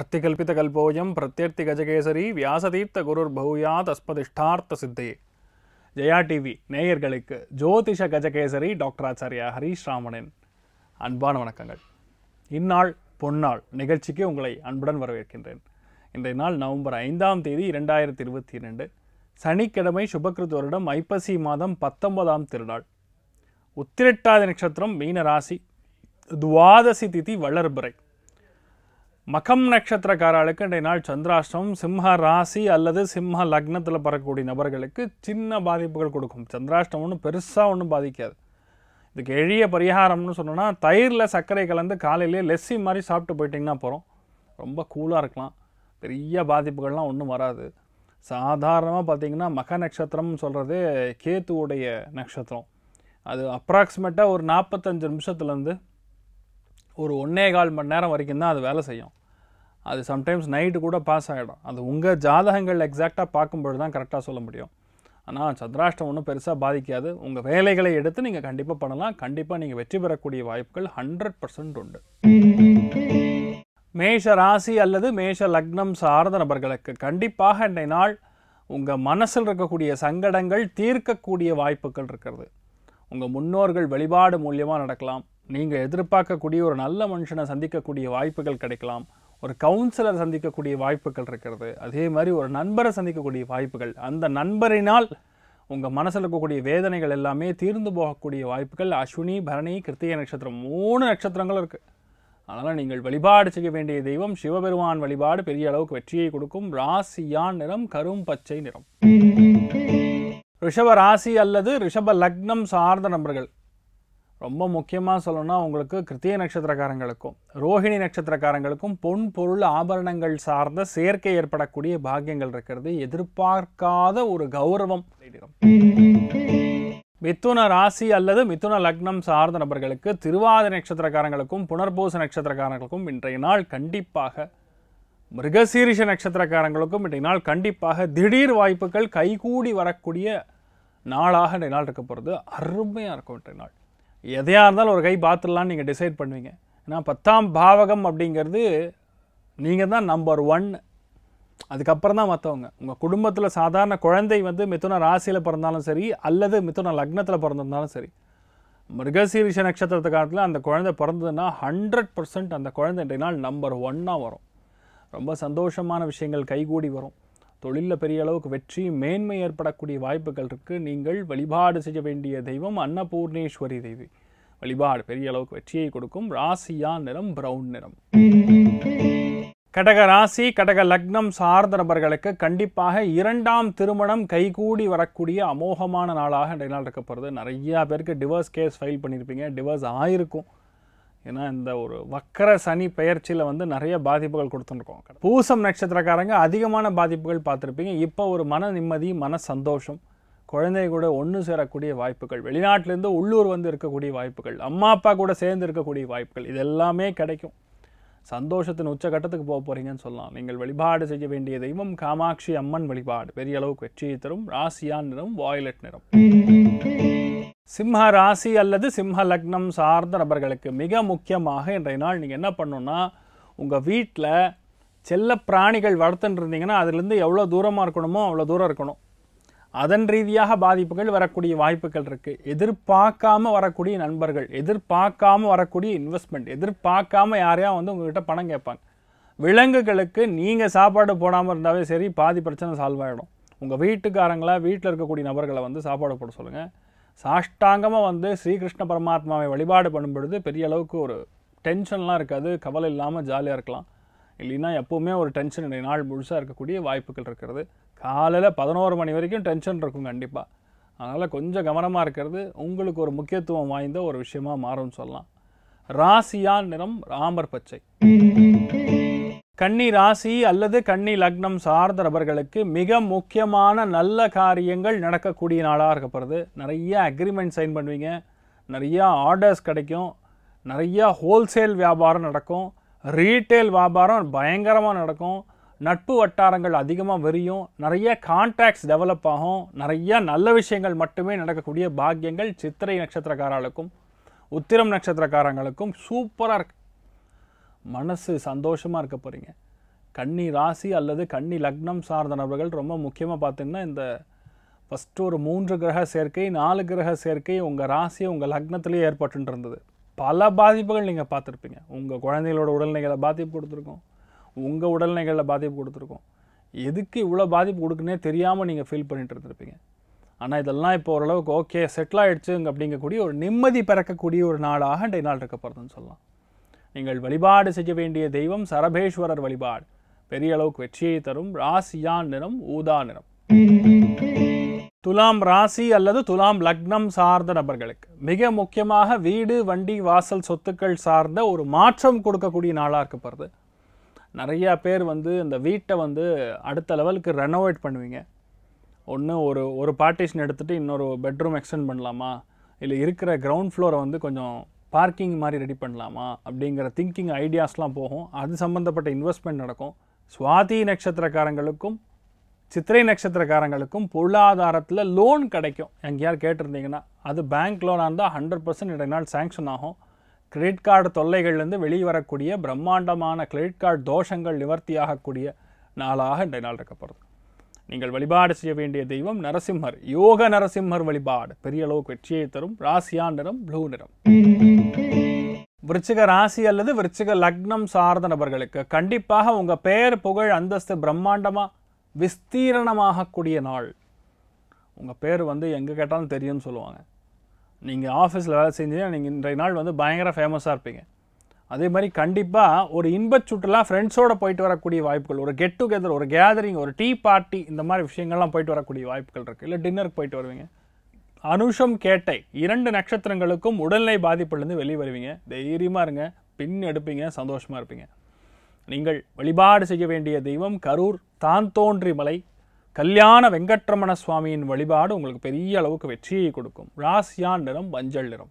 அர்த்திகல்பிதகல்போயம் பிரத்யர்த்தி கஜகேசரி வியாசதீர்த்த குருர் பௌயாத் அஸ்மதிஷ்டார்த்த சித்தே ஜெயா டிவி நேயர்களுக்கு ஜோதிஷ கஜகேசரி டாக்டர் ஆச்சாரியா ஹரீஷ் ராமனின் அன்பான வணக்கங்கள் இந்நாள் பொன்னாள் நிகழ்ச்சிக்கு உங்களை அன்புடன் வரவேற்கின்றேன் இன்றைய நாள் நவம்பர் ஐந்தாம் தேதி இரண்டாயிரத்தி இருபத்தி இரண்டு சனிக்கிழமை சுபகிருத் வருடம் ஐப்பசி மாதம் பத்தொன்பதாம் திருநாள் உத்திரட்டாதி நட்சத்திரம் மீன ராசி துவாதசி திதி வளர்பிறை மகம் நட்சத்திரக்காரர்களுக்கு இன்றைய நாள் சந்திராஷ்டமம் சிம்ம ராசி அல்லது சிம்ம லக்னத்தில் பறக்கக்கூடிய நபர்களுக்கு சின்ன பாதிப்புகள் கொடுக்கும் சந்திராஷ்டமம் ஒன்றும் பெருசாக ஒன்றும் பாதிக்காது இதுக்கு எளிய பரிகாரம்னு சொன்னோன்னா தயிரில் சர்க்கரை கலந்து காலையிலேயே லெஸ்ஸி மாதிரி சாப்பிட்டு போயிட்டிங்கன்னா போகிறோம் ரொம்ப கூலாக இருக்கலாம் பெரிய பாதிப்புகள்லாம் ஒன்றும் வராது சாதாரணமாக பார்த்தீங்கன்னா மக நட்சத்திரம்னு சொல்கிறது கேத்துவுடைய நட்சத்திரம் அது அப்ராக்சிமேட்டாக ஒரு நாற்பத்தஞ்சு நிமிஷத்துலேருந்து ஒரு ஒன்றே கால் மணி நேரம் வரைக்கும் தான் அது வேலை செய்யும் அது சம்டைம்ஸ் நைட்டு கூட பாஸ் ஆகிடும் அது உங்கள் ஜாதகங்கள் எக்ஸாக்டாக பார்க்கும்பொழுது தான் கரெக்டாக சொல்ல முடியும் ஆனால் சந்திராஷ்டம் ஒன்றும் பெருசாக பாதிக்காது உங்கள் வேலைகளை எடுத்து நீங்கள் கண்டிப்பாக பண்ணலாம் கண்டிப்பாக நீங்கள் வெற்றி பெறக்கூடிய வாய்ப்புகள் ஹண்ட்ரட் பர்சன்ட் உண்டு மேஷ ராசி அல்லது மேஷ லக்னம் சார்ந்த நபர்களுக்கு கண்டிப்பாக இன்றைய நாள் உங்கள் மனசில் இருக்கக்கூடிய சங்கடங்கள் தீர்க்கக்கூடிய வாய்ப்புகள் இருக்கிறது உங்கள் முன்னோர்கள் வழிபாடு மூலியமாக நடக்கலாம் நீங்கள் எதிர்பார்க்கக்கூடிய ஒரு நல்ல மனுஷனை சந்திக்கக்கூடிய வாய்ப்புகள் கிடைக்கலாம் ஒரு கவுன்சிலர் சந்திக்கக்கூடிய வாய்ப்புகள் இருக்கிறது அதே மாதிரி ஒரு நண்பரை சந்திக்கக்கூடிய வாய்ப்புகள் அந்த நண்பரினால் உங்கள் மனசில் இருக்கக்கூடிய வேதனைகள் எல்லாமே தீர்ந்து போகக்கூடிய வாய்ப்புகள் அஸ்வினி பரணி கிருத்திகை நட்சத்திரம் மூணு நட்சத்திரங்கள் இருக்குது அதனால் நீங்கள் வழிபாடு செய்ய வேண்டிய தெய்வம் சிவபெருமான் வழிபாடு பெரிய அளவுக்கு வெற்றியை கொடுக்கும் ராசியான் நிறம் கரும் பச்சை நிறம் ரிஷப ராசி அல்லது ரிஷப லக்னம் சார்ந்த நபர்கள் ரொம்ப முக்கியமாக சொல்லணும்னா உங்களுக்கு கிருத்திய நட்சத்திரக்காரங்களுக்கும் ரோஹிணி நட்சத்திரக்காரங்களுக்கும் பொன் பொருள் ஆபரணங்கள் சார்ந்த சேர்க்கை ஏற்படக்கூடிய பாக்கியங்கள் இருக்கிறது எதிர்பார்க்காத ஒரு கௌரவம் மிதுன ராசி அல்லது மிதுன லக்னம் சார்ந்த நபர்களுக்கு திருவாதிரை நட்சத்திரக்காரங்களுக்கும் புனர்பூச நட்சத்திரக்காரங்களுக்கும் இன்றைய நாள் கண்டிப்பாக மிருகசீரிஷ நட்சத்திரக்காரங்களுக்கும் இன்றைய நாள் கண்டிப்பாக திடீர் வாய்ப்புகள் கைகூடி வரக்கூடிய நாளாக இன்றைய நாள் இருக்க போகிறது அருமையாக இருக்கும் இன்றைய நாள் எதையாக இருந்தாலும் ஒரு கை பார்த்துடலான்னு நீங்கள் டிசைட் பண்ணுவீங்க ஏன்னா பத்தாம் பாவகம் அப்படிங்கிறது நீங்கள் தான் நம்பர் ஒன் அதுக்கப்புறம் தான் மற்றவங்க உங்கள் குடும்பத்தில் சாதாரண குழந்தை வந்து மிதுன ராசியில் பிறந்தாலும் சரி அல்லது மிதுன லக்னத்தில் பிறந்திருந்தாலும் சரி மிருகசீரிஷ நட்சத்திரத்து காலத்தில் அந்த குழந்தை பிறந்ததுன்னா ஹண்ட்ரட் பர்சன்ட் அந்த குழந்தை இன்றைய நாள் நம்பர் ஒன்னாக வரும் ரொம்ப சந்தோஷமான விஷயங்கள் கைகூடி வரும் தொழிலில் பெரிய அளவுக்கு வெற்றி மேன்மை ஏற்படக்கூடிய வாய்ப்புகள் இருக்குது நீங்கள் வழிபாடு செய்ய வேண்டிய தெய்வம் அன்னபூர்ணேஸ்வரி தேவி வழிபாடு பெரிய அளவுக்கு வெற்றியை கொடுக்கும் ராசியா நிறம் பிரவுன் நிறம் கடக ராசி கடக லக்னம் சார்ந்த நபர்களுக்கு கண்டிப்பாக இரண்டாம் திருமணம் கைகூடி வரக்கூடிய அமோகமான நாளாக இன்றைய நாள் இருக்க போகிறது நிறையா பேருக்கு டிவோர்ஸ் கேஸ் ஃபைல் பண்ணியிருப்பீங்க டிவோர்ஸ் ஆயிருக்கும் ஏன்னா இந்த ஒரு வக்கர சனி பெயர்ச்சியில் வந்து நிறைய பாதிப்புகள் கொடுத்துருக்கோம் பூசம் நட்சத்திரக்காரங்க அதிகமான பாதிப்புகள் பார்த்துருப்பீங்க இப்போ ஒரு மன நிம்மதி மன சந்தோஷம் குழந்தை கூட ஒன்று சேரக்கூடிய வாய்ப்புகள் வெளிநாட்டிலேருந்து உள்ளூர் வந்து இருக்கக்கூடிய வாய்ப்புகள் அம்மா அப்பா கூட சேர்ந்து இருக்கக்கூடிய வாய்ப்புகள் இது எல்லாமே கிடைக்கும் சந்தோஷத்தின் உச்சகட்டத்துக்கு போக போகிறீங்கன்னு சொல்லலாம் நீங்கள் வழிபாடு செய்ய வேண்டிய தெய்வம் காமாட்சி அம்மன் வழிபாடு பெரிய அளவுக்கு வெற்றியை தரும் ராசியான் நிறம் வாய்லட் நிறம் சிம்ம ராசி அல்லது சிம்ம லக்னம் சார்ந்த நபர்களுக்கு மிக முக்கியமாக இன்றைய நாள் நீங்கள் என்ன பண்ணணும்னா உங்கள் வீட்டில் செல்ல பிராணிகள் வளர்த்துன்னு இருந்தீங்கன்னா அதுலேருந்து எவ்வளோ தூரமாக இருக்கணுமோ அவ்வளோ தூரம் இருக்கணும் அதன் ரீதியாக பாதிப்புகள் வரக்கூடிய வாய்ப்புகள் இருக்குது எதிர்பார்க்காம வரக்கூடிய நண்பர்கள் எதிர்பார்க்காம வரக்கூடிய இன்வெஸ்ட்மெண்ட் எதிர்பார்க்காம யாரையா வந்து உங்ககிட்ட பணம் கேட்பாங்க விலங்குகளுக்கு நீங்கள் சாப்பாடு போடாமல் இருந்தாவே சரி பாதி பிரச்சனை சால்வ் ஆகிடும் உங்கள் வீட்டுக்காரங்களா வீட்டில் இருக்கக்கூடிய நபர்களை வந்து சாப்பாடு போட சொல்லுங்கள் சாஷ்டாங்கமாக வந்து ஸ்ரீகிருஷ்ண பரமாத்மாவை வழிபாடு பண்ணும் பொழுது பெரிய அளவுக்கு ஒரு டென்ஷன்லாம் இருக்காது கவலை இல்லாமல் ஜாலியாக இருக்கலாம் இல்லைன்னா எப்போவுமே ஒரு டென்ஷன் நாள் முழுசாக இருக்கக்கூடிய வாய்ப்புகள் இருக்கிறது காலையில் பதினோரு மணி வரைக்கும் டென்ஷன் இருக்கும் கண்டிப்பாக அதனால் கொஞ்சம் கவனமாக இருக்கிறது உங்களுக்கு ஒரு முக்கியத்துவம் வாய்ந்த ஒரு விஷயமா மாறும்னு சொல்லலாம் ராசியான் நிறம் ராமர் பச்சை கன்னி ராசி அல்லது கன்னி லக்னம் சார்ந்த நபர்களுக்கு மிக முக்கியமான நல்ல காரியங்கள் நடக்கக்கூடிய நாளாக இருக்கப்படுது நிறைய அக்ரிமெண்ட் சைன் பண்ணுவீங்க நிறையா ஆர்டர்ஸ் கிடைக்கும் நிறையா ஹோல்சேல் வியாபாரம் நடக்கும் ரீட்டைல் வியாபாரம் பயங்கரமாக நடக்கும் நட்பு வட்டாரங்கள் அதிகமாக விரியும் நிறைய கான்டாக்ட்ஸ் டெவலப் ஆகும் நிறைய நல்ல விஷயங்கள் மட்டுமே நடக்கக்கூடிய பாக்கியங்கள் சித்திரை நட்சத்திரக்காரர்களுக்கும் உத்திரம் நட்சத்திரக்காரங்களுக்கும் சூப்பராக இருக்கு மனசு சந்தோஷமாக இருக்க போகிறீங்க கன்னி ராசி அல்லது கன்னி லக்னம் சார்ந்த நபர்கள் ரொம்ப முக்கியமாக பார்த்தீங்கன்னா இந்த ஃபஸ்ட்டு ஒரு மூன்று கிரக சேர்க்கை நாலு கிரக சேர்க்கை உங்கள் ராசி உங்கள் லக்னத்திலேயே ஏற்பட்டு இருந்தது பல பாதிப்புகள் நீங்கள் பார்த்துருப்பீங்க உங்கள் குழந்தைகளோட உடல்நிலைகளை பாதிப்பு கொடுத்துருக்கோம் உங்கள் உடல்நிலைகளில் பாதிப்பு கொடுத்துருக்கோம் எதுக்கு இவ்வளோ பாதிப்பு கொடுக்குன்னே தெரியாமல் நீங்கள் ஃபீல் பண்ணிட்டு இருந்திருப்பீங்க ஆனால் இதெல்லாம் இப்போ ஓரளவுக்கு ஓகே செட்டில் ஆயிடுச்சுங்க அப்படிங்கக்கூடிய ஒரு நிம்மதி பிறக்கக்கூடிய ஒரு நாளாக இன்றைய நாள் இருக்க போகிறதுன்னு சொல்லலாம் நீங்கள் வழிபாடு செய்ய வேண்டிய தெய்வம் சரபேஸ்வரர் வழிபாடு பெரிய அளவுக்கு வெற்றியை தரும் ராசியான் நிறம் ஊதா நிறம் துலாம் ராசி அல்லது துலாம் லக்னம் சார்ந்த நபர்களுக்கு மிக முக்கியமாக வீடு வண்டி வாசல் சொத்துக்கள் சார்ந்த ஒரு மாற்றம் கொடுக்கக்கூடிய நாளாக இருக்க போகிறது நிறையா பேர் வந்து இந்த வீட்டை வந்து அடுத்த லெவலுக்கு ரெனோவேட் பண்ணுவீங்க ஒன்று ஒரு ஒரு பார்ட்டிஷன் எடுத்துகிட்டு இன்னொரு பெட்ரூம் எக்ஸ்டெண்ட் பண்ணலாமா இல்லை இருக்கிற கிரவுண்ட் ஃப்ளோரை வந்து கொஞ்சம் பார்க்கிங் மாதிரி ரெடி பண்ணலாமா அப்படிங்கிற திங்கிங் ஐடியாஸ்லாம் போகும் அது சம்மந்தப்பட்ட இன்வெஸ்ட்மெண்ட் நடக்கும் சுவாதி நட்சத்திரக்காரங்களுக்கும் சித்திரை நட்சத்திரக்காரங்களுக்கும் பொருளாதாரத்தில் லோன் கிடைக்கும் எங்கேயாவது கேட்டிருந்தீங்கன்னா அது பேங்க் லோனாக இருந்தால் ஹண்ட்ரட் பர்சன்ட் இன்றைய நாள் சேங்ஷன் ஆகும் கிரெடிட் கார்டு தொல்லைகள்லேருந்து வெளியே வரக்கூடிய பிரம்மாண்டமான கிரெடிட் கார்டு தோஷங்கள் நிவர்த்தியாகக்கூடிய நாளாக இன்றைய நாள் இருக்கப்படுது நீங்கள் வழிபாடு செய்ய வேண்டிய தெய்வம் நரசிம்மர் யோக நரசிம்மர் வழிபாடு பெரிய அளவுக்கு வெற்றியை தரும் ராசியான் நிறம் ப்ளூ நிறம் விருச்சிக ராசி அல்லது விருச்சிக லக்னம் சார்ந்த நபர்களுக்கு கண்டிப்பாக உங்கள் பெயர் புகழ் அந்தஸ்து பிரம்மாண்டமாக விஸ்தீரணமாகக்கூடிய நாள் உங்கள் பேர் வந்து எங்கே கேட்டாலும் தெரியும்னு சொல்லுவாங்க நீங்கள் ஆஃபீஸில் வேலை செஞ்சீங்கன்னா நீங்கள் இன்றைய நாள் வந்து பயங்கர ஃபேமஸாக இருப்பீங்க அதே மாதிரி கண்டிப்பாக ஒரு இன்பச் சுற்றுலா ஃப்ரெண்ட்ஸோடு போயிட்டு வரக்கூடிய வாய்ப்புகள் ஒரு கெட் டுகெதர் ஒரு கேதரிங் ஒரு டீ பார்ட்டி இந்த மாதிரி விஷயங்கள்லாம் போயிட்டு வரக்கூடிய வாய்ப்புகள் இருக்குது இல்லை டின்னருக்கு போயிட்டு வருவீங்க அனுஷம் கேட்டை இரண்டு நட்சத்திரங்களுக்கும் உடல்நிலை பாதிப்புலேருந்து வெளியே வருவீங்க தைரியமாக இருங்க பின் எடுப்பீங்க சந்தோஷமாக இருப்பீங்க நீங்கள் வழிபாடு செய்ய வேண்டிய தெய்வம் கரூர் தான் தோன்றி மலை கல்யாண வெங்கட்ரமண சுவாமியின் வழிபாடு உங்களுக்கு பெரிய அளவுக்கு வெற்றியை கொடுக்கும் ராசியான் நிறம் மஞ்சள் நிறம்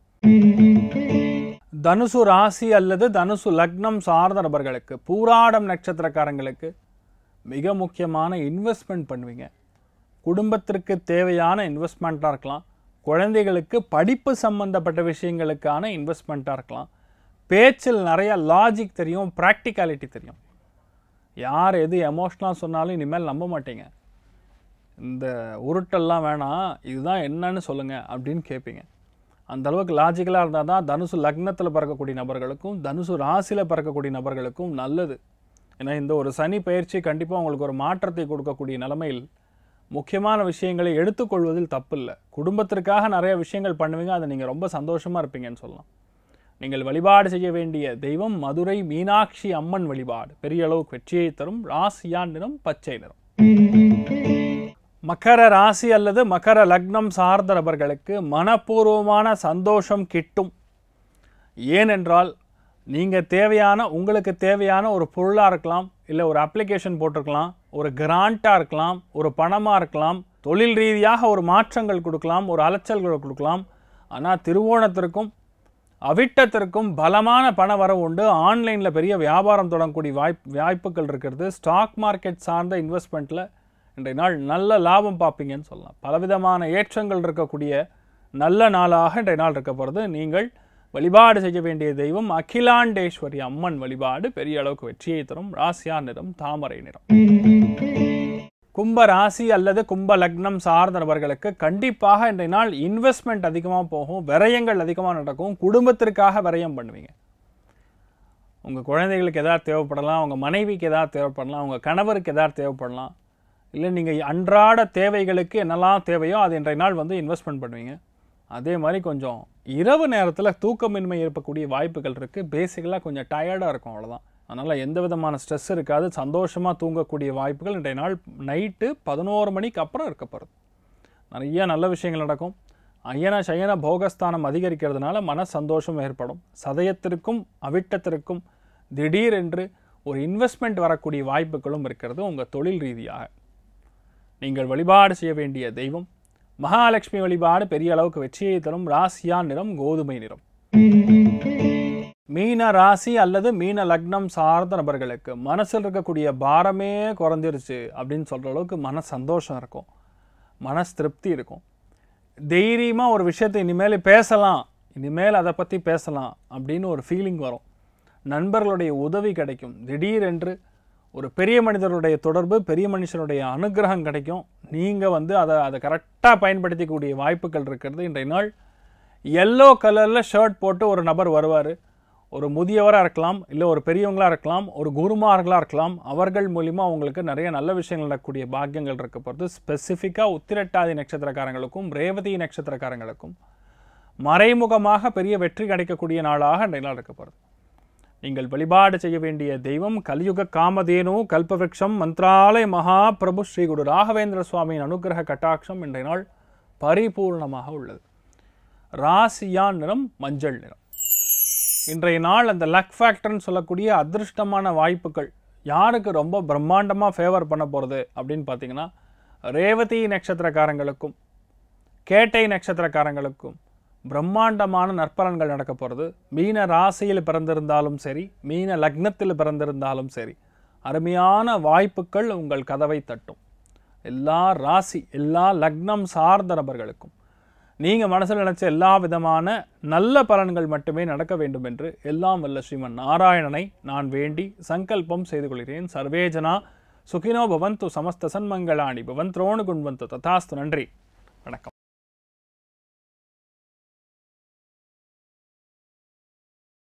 தனுசு ராசி அல்லது தனுசு லக்னம் சார்ந்த நபர்களுக்கு பூராடம் நட்சத்திரக்காரங்களுக்கு மிக முக்கியமான இன்வெஸ்ட்மெண்ட் பண்ணுவீங்க குடும்பத்திற்கு தேவையான இன்வெஸ்ட்மெண்ட்டாக இருக்கலாம் குழந்தைகளுக்கு படிப்பு சம்பந்தப்பட்ட விஷயங்களுக்கான இன்வெஸ்ட்மெண்ட்டாக இருக்கலாம் பேச்சில் நிறைய லாஜிக் தெரியும் ப்ராக்டிகாலிட்டி தெரியும் யார் எது எமோஷ்னலாக சொன்னாலும் இனிமேல் நம்ப மாட்டீங்க இந்த உருட்டெல்லாம் வேணாம் இதுதான் என்னன்னு சொல்லுங்கள் அப்படின்னு கேட்பீங்க அந்த அளவுக்கு லாஜிக்கலாக இருந்தால் தான் தனுசு லக்னத்தில் பிறக்கக்கூடிய நபர்களுக்கும் தனுசு ராசியில் பிறக்கக்கூடிய நபர்களுக்கும் நல்லது ஏன்னா இந்த ஒரு சனி பயிற்சி கண்டிப்பாக உங்களுக்கு ஒரு மாற்றத்தை கொடுக்கக்கூடிய நிலைமையில் முக்கியமான விஷயங்களை எடுத்துக்கொள்வதில் தப்பு இல்லை குடும்பத்திற்காக நிறைய விஷயங்கள் பண்ணுவீங்க அதை நீங்கள் ரொம்ப சந்தோஷமாக இருப்பீங்கன்னு சொல்லலாம் நீங்கள் வழிபாடு செய்ய வேண்டிய தெய்வம் மதுரை மீனாட்சி அம்மன் வழிபாடு பெரிய அளவுக்கு வெற்றியை தரும் ராசியான் நிறம் பச்சை நிறம் மகர ராசி அல்லது மகர லக்னம் சார்ந்த நபர்களுக்கு மனப்பூர்வமான சந்தோஷம் கிட்டும் ஏனென்றால் நீங்கள் தேவையான உங்களுக்கு தேவையான ஒரு பொருளாக இருக்கலாம் இல்லை ஒரு அப்ளிகேஷன் போட்டிருக்கலாம் ஒரு கிராண்ட்டாக இருக்கலாம் ஒரு பணமாக இருக்கலாம் தொழில் ரீதியாக ஒரு மாற்றங்கள் கொடுக்கலாம் ஒரு அலைச்சல்கள் கொடுக்கலாம் ஆனால் திருவோணத்திற்கும் அவிட்டத்திற்கும் பலமான பண வரவு உண்டு ஆன்லைனில் பெரிய வியாபாரம் தொடங்கக்கூடிய வாய்ப் வாய்ப்புகள் இருக்கிறது ஸ்டாக் மார்க்கெட் சார்ந்த இன்வெஸ்ட்மெண்ட்டில் இன்றைய நாள் நல்ல லாபம் பார்ப்பீங்கன்னு சொல்லலாம் பலவிதமான ஏற்றங்கள் இருக்கக்கூடிய நல்ல நாளாக இன்றைய நாள் இருக்க போகிறது நீங்கள் வழிபாடு செய்ய வேண்டிய தெய்வம் அகிலாண்டேஸ்வரி அம்மன் வழிபாடு பெரிய அளவுக்கு வெற்றியை தரும் ராசியா நிறம் தாமரை நிறம் கும்ப ராசி அல்லது கும்ப லக்னம் சார்ந்த நபர்களுக்கு கண்டிப்பாக இன்றைய நாள் இன்வெஸ்ட்மெண்ட் அதிகமாக போகும் விரயங்கள் அதிகமாக நடக்கும் குடும்பத்திற்காக விரயம் பண்ணுவீங்க உங்கள் குழந்தைகளுக்கு எதாவது தேவைப்படலாம் உங்கள் மனைவிக்கு எதாவது தேவைப்படலாம் உங்கள் கணவருக்கு எதாவது தேவைப்படலாம் இல்லை நீங்கள் அன்றாட தேவைகளுக்கு என்னெல்லாம் தேவையோ அது இன்றைய நாள் வந்து இன்வெஸ்ட்மெண்ட் பண்ணுவீங்க அதே மாதிரி கொஞ்சம் இரவு நேரத்தில் தூக்கமின்மை ஏற்படக்கூடிய வாய்ப்புகள் இருக்குது பேசிக்கலாக கொஞ்சம் டயர்டாக இருக்கும் அவ்வளோதான் அதனால் எந்த விதமான ஸ்ட்ரெஸ் இருக்காது சந்தோஷமாக தூங்கக்கூடிய வாய்ப்புகள் இன்றைய நாள் நைட்டு பதினோரு மணிக்கு அப்புறம் இருக்க போகிறது நிறைய நல்ல விஷயங்கள் நடக்கும் அயன சயன போகஸ்தானம் அதிகரிக்கிறதுனால மன சந்தோஷம் ஏற்படும் சதயத்திற்கும் அவிட்டத்திற்கும் திடீரென்று ஒரு இன்வெஸ்ட்மெண்ட் வரக்கூடிய வாய்ப்புகளும் இருக்கிறது உங்கள் தொழில் ரீதியாக நீங்கள் வழிபாடு செய்ய வேண்டிய தெய்வம் மகாலட்சுமி வழிபாடு பெரிய அளவுக்கு வெற்றியை தரும் ராசியா நிறம் கோதுமை நிறம் மீன ராசி அல்லது மீன லக்னம் சார்ந்த நபர்களுக்கு மனசில் இருக்கக்கூடிய பாரமே குறைஞ்சிருச்சு அப்படின்னு சொல்கிற அளவுக்கு மன சந்தோஷம் இருக்கும் மனஸ் திருப்தி இருக்கும் தைரியமாக ஒரு விஷயத்தை இனிமேல் பேசலாம் இனிமேல் அதை பற்றி பேசலாம் அப்படின்னு ஒரு ஃபீலிங் வரும் நண்பர்களுடைய உதவி கிடைக்கும் திடீரென்று ஒரு பெரிய மனிதருடைய தொடர்பு பெரிய மனுஷனுடைய அனுகிரகம் கிடைக்கும் நீங்கள் வந்து அதை அதை கரெக்டாக பயன்படுத்திக்கூடிய வாய்ப்புகள் இருக்கிறது இன்றைய நாள் எல்லோ கலரில் ஷர்ட் போட்டு ஒரு நபர் வருவார் ஒரு முதியவராக இருக்கலாம் இல்லை ஒரு பெரியவங்களாக இருக்கலாம் ஒரு குருமார்களாக இருக்கலாம் அவர்கள் மூலிமா உங்களுக்கு நிறைய நல்ல விஷயங்கள் நடக்கக்கூடிய பாக்கியங்கள் இருக்க போகிறது ஸ்பெசிஃபிக்காக உத்திரட்டாதி நட்சத்திரக்காரங்களுக்கும் ரேவதி நட்சத்திரக்காரங்களுக்கும் மறைமுகமாக பெரிய வெற்றி கிடைக்கக்கூடிய நாளாக இன்றைய நாள் இருக்க போகிறது நீங்கள் வழிபாடு செய்ய வேண்டிய தெய்வம் கலியுக காமதேனு கல்பவருஷம் மந்த்ராலய மகா பிரபு ஸ்ரீ குரு ராகவேந்திர சுவாமியின் அனுகிரக கட்டாட்சம் இன்றைய நாள் பரிபூர்ணமாக உள்ளது ராசியான் நிறம் மஞ்சள் நிறம் இன்றைய நாள் அந்த லக் ஃபேக்டர்னு சொல்லக்கூடிய அதிர்ஷ்டமான வாய்ப்புகள் யாருக்கு ரொம்ப பிரம்மாண்டமாக ஃபேவர் பண்ண போகிறது அப்படின்னு பார்த்தீங்கன்னா ரேவதி நட்சத்திரக்காரங்களுக்கும் கேட்டை நட்சத்திரக்காரங்களுக்கும் பிரம்மாண்டமான நற்பலன்கள் நடக்க போகிறது மீன ராசியில் பிறந்திருந்தாலும் சரி மீன லக்னத்தில் பிறந்திருந்தாலும் சரி அருமையான வாய்ப்புகள் உங்கள் கதவை தட்டும் எல்லா ராசி எல்லா லக்னம் சார்ந்த நபர்களுக்கும் நீங்கள் மனசில் நினைச்ச எல்லா விதமான நல்ல பலன்கள் மட்டுமே நடக்க வேண்டும் என்று எல்லாம் வல்ல ஸ்ரீமன் நாராயணனை நான் வேண்டி சங்கல்பம் செய்து கொள்கிறேன் சர்வேஜனா சுகினோ பவந்து சமஸ்த சன்மங்களாணி பவந்த்ரோணு குண்வந்து ததாஸ்து நன்றி வணக்கம்